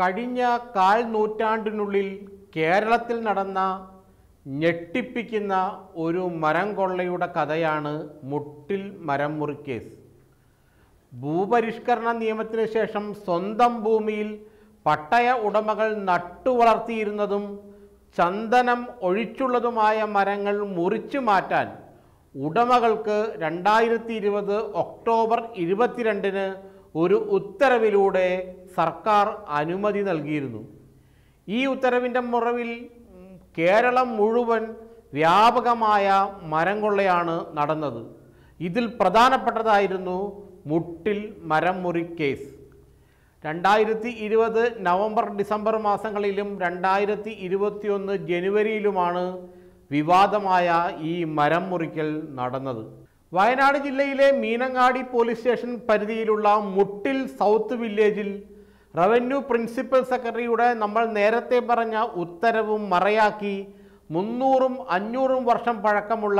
കഴിഞ്ഞ കാൽ നൂറ്റാണ്ടിനുള്ളിൽ കേരളത്തിൽ നടന്ന ഞെട്ടിപ്പിക്കുന്ന ഒരു മരം കൊള്ളയുടെ കഥയാണ് മുട്ടിൽ മരം മുറി കേസ് ഭൂപരിഷ്കരണ നിയമത്തിന് ശേഷം സ്വന്തം ഭൂമിയിൽ പട്ടയ ഉടമകൾ നട്ടുവളർത്തിയിരുന്നതും ചന്ദനം ഒഴിച്ചുള്ളതുമായ മരങ്ങൾ മുറിച്ചു മാറ്റാൻ ഉടമകൾക്ക് രണ്ടായിരത്തി ഇരുപത് ഒക്ടോബർ ഇരുപത്തിരണ്ടിന് ഒരു ഉത്തരവിലൂടെ സർക്കാർ അനുമതി നൽകിയിരുന്നു ഈ ഉത്തരവിൻ്റെ മുറവിൽ ഉം, കേരളം മുഴുവൻ വ്യാപകമായ മരം കൊള്ളയാണ് നടന്നത് ഇതിൽ പ്രധാനപ്പെട്ടതായിരുന്നു മുട്ടിൽ മരം മുറി കേസ് രണ്ടായിരത്തി ഇരുപത് നവംബർ ഡിസംബർ മാസങ്ങളിലും രണ്ടായിരത്തി ഇരുപത്തിയൊന്ന് ജനുവരിയിലുമാണ് വിവാദമായ ഈ മരം മുറിക്കൽ നടന്നത് വയനാട് ജില്ലയിലെ മീനങ്ങാടി പോലീസ് സ്റ്റേഷൻ പരിധിയിലുള്ള മുട്ടിൽ സൗത്ത് വില്ലേജിൽ റവന്യൂ പ്രിൻസിപ്പൽ സെക്രട്ടറിയുടെ നമ്മൾ നേരത്തെ പറഞ്ഞ ഉത്തരവും മറയാക്കി മുന്നൂറും അഞ്ഞൂറും വർഷം പഴക്കമുള്ള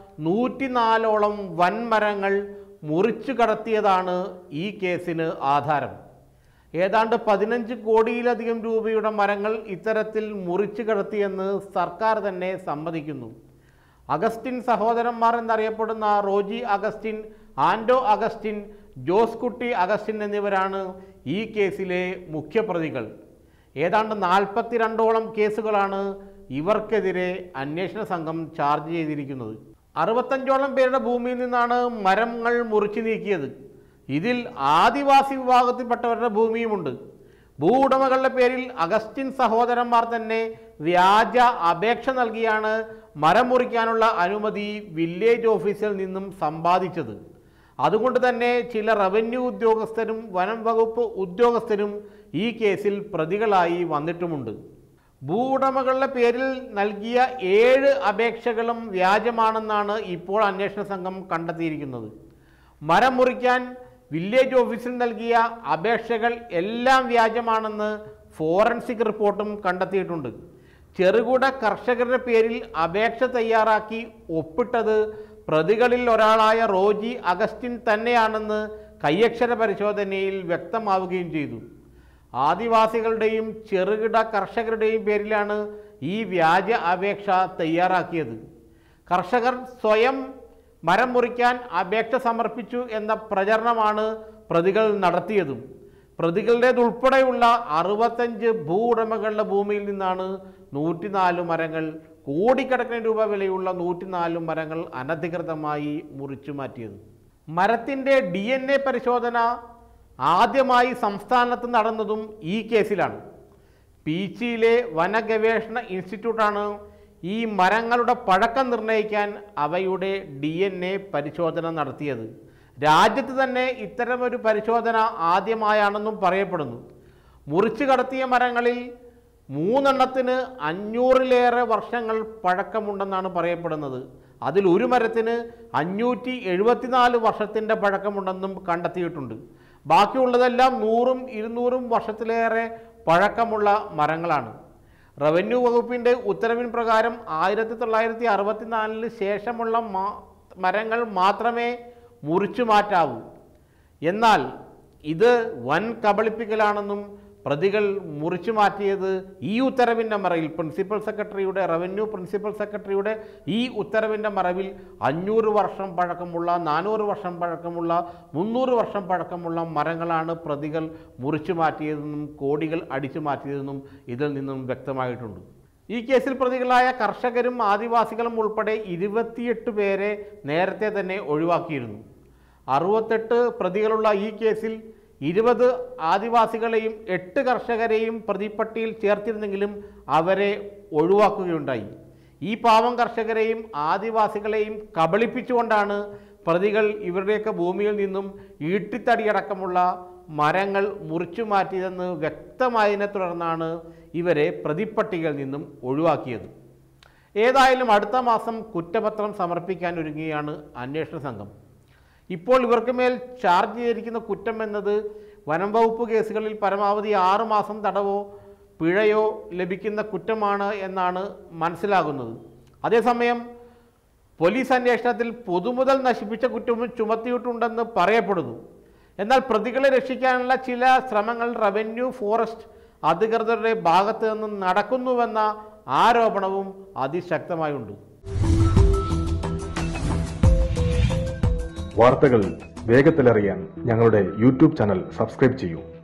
നൂറ്റിനാലോളം വൻമരങ്ങൾ മുറിച്ചു കടത്തിയതാണ് ഈ കേസിന് ആധാരം ഏതാണ്ട് പതിനഞ്ച് കോടിയിലധികം രൂപയുടെ മരങ്ങൾ ഇത്തരത്തിൽ മുറിച്ചു കടത്തിയെന്ന് സർക്കാർ തന്നെ സമ്മതിക്കുന്നു അഗസ്റ്റിൻ സഹോദരന്മാർ എന്നറിയപ്പെടുന്ന Roji Augustine Ando Augustine Jose Kutty Augustine എന്നിവരാണ് ഈ കേസിലെ മുഖ്യപ്രതികൾ ഏതാണ്ട് നാൽപ്പത്തിരണ്ടോളം കേസുകളാണ് ഇവർക്കെതിരെ അന്വേഷണ സംഘം ചാർജ് ചെയ്തിരിക്കുന്നത് അറുപത്തഞ്ചോളം പേരുടെ ഭൂമിയിൽ നിന്നാണ് മരങ്ങൾ മുറിച്ചു നീക്കിയത് ഇതിൽ ആദിവാസി വിഭാഗത്തിൽപ്പെട്ടവരുടെ ഭൂമിയുമുണ്ട് ഭൂ ഉടമകളുടെ പേരിൽ അഗസ്റ്റിൻ സഹോദരന്മാർ തന്നെ വ്യാജ അപേക്ഷ നൽകിയാണ് മരം മുറിക്കാനുള്ള അനുമതി വില്ലേജ് ഓഫീസിൽ നിന്നും സമ്പാദിച്ചത് അതുകൊണ്ട് തന്നെ ചില റവന്യൂ ഉദ്യോഗസ്ഥരും വനം വകുപ്പ് ഉദ്യോഗസ്ഥരും ഈ കേസിൽ പ്രതികളായി വന്നിട്ടുമുണ്ട് ഭൂ ഉടമകളുടെ പേരിൽ നൽകിയ ഏഴ് അപേക്ഷകളും വ്യാജമാണെന്നാണ് ഇപ്പോൾ അന്വേഷണ സംഘം കണ്ടെത്തിയിരിക്കുന്നത് മരം മുറിക്കാൻ വില്ലേജ് ഓഫീസിൽ നൽകിയ അപേക്ഷകൾ എല്ലാം വ്യാജമാണെന്ന് ഫോറൻസിക് റിപ്പോർട്ടും കണ്ടെത്തിയിട്ടുണ്ട് ചെറുകിട കർഷകരുടെ പേരിൽ അപേക്ഷ തയ്യാറാക്കി ഒപ്പിട്ടത് പ്രതികളിൽ ഒരാളായ റോജി അഗസ്റ്റിൻ തന്നെയാണെന്ന് കയ്യക്ഷര പരിശോധനയിൽ വ്യക്തമാവുകയും ചെയ്തു ആദിവാസികളുടെയും ചെറുകിട കർഷകരുടെയും പേരിലാണ് ഈ വ്യാജ അപേക്ഷ തയ്യാറാക്കിയത് കർഷകർ സ്വയം മരം മുറിക്കാൻ അപേക്ഷ സമർപ്പിച്ചു എന്ന പ്രചരണമാണ് പ്രതികൾ നടത്തിയതും പ്രതികളുടേതുൾപ്പെടെയുള്ള അറുപത്തഞ്ച് ഭൂ ഉടമകളുടെ ഭൂമിയിൽ നിന്നാണ് നൂറ്റിനാല് മരങ്ങൾ കോടിക്കണക്കിന് രൂപ വിലയുള്ള നൂറ്റിനാല് മരങ്ങൾ അനധികൃതമായി മുറിച്ചു മാറ്റിയത് മരത്തിൻ്റെ ഡി എൻ എ പരിശോധന ആദ്യമായി സംസ്ഥാനത്ത് നടന്നതും ഈ കേസിലാണ് പീച്ചിയിലെ വനഗവേഷണ ഇൻസ്റ്റിറ്റ്യൂട്ടാണ് ഈ മരങ്ങളുടെ പഴക്കം നിർണ്ണയിക്കാൻ അവയുടെ ഡി എൻ എ പരിശോധന നടത്തിയത് രാജ്യത്ത് തന്നെ ഇത്തരമൊരു പരിശോധന ആദ്യമായാണെന്നും പറയപ്പെടുന്നു മുറിച്ചു കടത്തിയ മരങ്ങളിൽ മൂന്നെണ്ണത്തിന് അഞ്ഞൂറിലേറെ വർഷങ്ങൾ പഴക്കമുണ്ടെന്നാണ് പറയപ്പെടുന്നത് അതിൽ ഒരു മരത്തിന് അഞ്ഞൂറ്റി എഴുപത്തിനാല് വർഷത്തിൻ്റെ പഴക്കമുണ്ടെന്നും കണ്ടെത്തിയിട്ടുണ്ട് ബാക്കിയുള്ളതെല്ലാം നൂറും ഇരുന്നൂറും വർഷത്തിലേറെ പഴക്കമുള്ള മരങ്ങളാണ് റവന്യൂ വകുപ്പിൻ്റെ ഉത്തരവിൻ പ്രകാരം ആയിരത്തി തൊള്ളായിരത്തി അറുപത്തിനാലിന് ശേഷമുള്ള മാ മരങ്ങൾ മാത്രമേ മുറിച്ചു മാറ്റാവൂ എന്നാൽ ഇത് വൻ കബളിപ്പിക്കലാണെന്നും പ്രതികൾ മുറിച്ചു മാറ്റിയത് ഈ ഉത്തരവിൻ്റെ മറവിൽ പ്രിൻസിപ്പൽ സെക്രട്ടറിയുടെ റവന്യൂ പ്രിൻസിപ്പൽ സെക്രട്ടറിയുടെ ഈ ഉത്തരവിൻ്റെ മറവിൽ അഞ്ഞൂറ് വർഷം പഴക്കമുള്ള നാനൂറ് വർഷം പഴക്കമുള്ള മുന്നൂറ് വർഷം പഴക്കമുള്ള മരങ്ങളാണ് പ്രതികൾ മുറിച്ചു മാറ്റിയതെന്നും കോടികൾ അടിച്ചു മാറ്റിയതെന്നും ഇതിൽ നിന്നും വ്യക്തമായിട്ടുണ്ട് ഈ കേസിൽ പ്രതികളായ കർഷകരും ആദിവാസികളും ഉൾപ്പെടെ ഇരുപത്തിയെട്ട് പേരെ നേരത്തെ തന്നെ ഒഴിവാക്കിയിരുന്നു അറുപത്തെട്ട് പ്രതികളുള്ള ഈ കേസിൽ ഇരുപത് ആദിവാസികളെയും എട്ട് കർഷകരെയും പ്രതിപ്പട്ടിയിൽ ചേർത്തിരുന്നെങ്കിലും അവരെ ഒഴിവാക്കുകയുണ്ടായി ഈ പാവം കർഷകരെയും ആദിവാസികളെയും കബളിപ്പിച്ചുകൊണ്ടാണ് പ്രതികൾ ഇവരുടെയൊക്കെ ഭൂമിയിൽ നിന്നും ഈട്ടിത്തടിയടക്കമുള്ള മരങ്ങൾ മുറിച്ചു മാറ്റിയതെന്ന് വ്യക്തമായതിനെ തുടർന്നാണ് ഇവരെ പ്രതിപ്പട്ടികയിൽ നിന്നും ഒഴിവാക്കിയത് ഏതായാലും അടുത്ത മാസം കുറ്റപത്രം സമർപ്പിക്കാൻ ഒരുങ്ങുകയാണ് അന്വേഷണ സംഘം ഇപ്പോൾ ഇവർക്ക് മേൽ ചാർജ് ചെയ്തിരിക്കുന്ന കുറ്റം എന്നത് വനം വകുപ്പ് കേസുകളിൽ പരമാവധി ആറ് മാസം തടവോ പിഴയോ ലഭിക്കുന്ന കുറ്റമാണ് എന്നാണ് മനസ്സിലാകുന്നത് അതേസമയം പോലീസ് അന്വേഷണത്തിൽ പൊതുമുതൽ നശിപ്പിച്ച കുറ്റവും ചുമത്തിയിട്ടുണ്ടെന്ന് പറയപ്പെടുന്നു എന്നാൽ പ്രതികളെ രക്ഷിക്കാനുള്ള ചില ശ്രമങ്ങൾ റവന്യൂ ഫോറസ്റ്റ് അധികൃതരുടെ ഭാഗത്ത് നിന്ന് നടക്കുന്നുവെന്ന ആരോപണവും അതിശക്തമായുണ്ട് വാർത്തകൾ വേഗത്തിലറിയാൻ ഞങ്ങളുടെ യൂട്യൂബ് ചാനൽ സബ്സ്ക്രൈബ് ചെയ്യൂ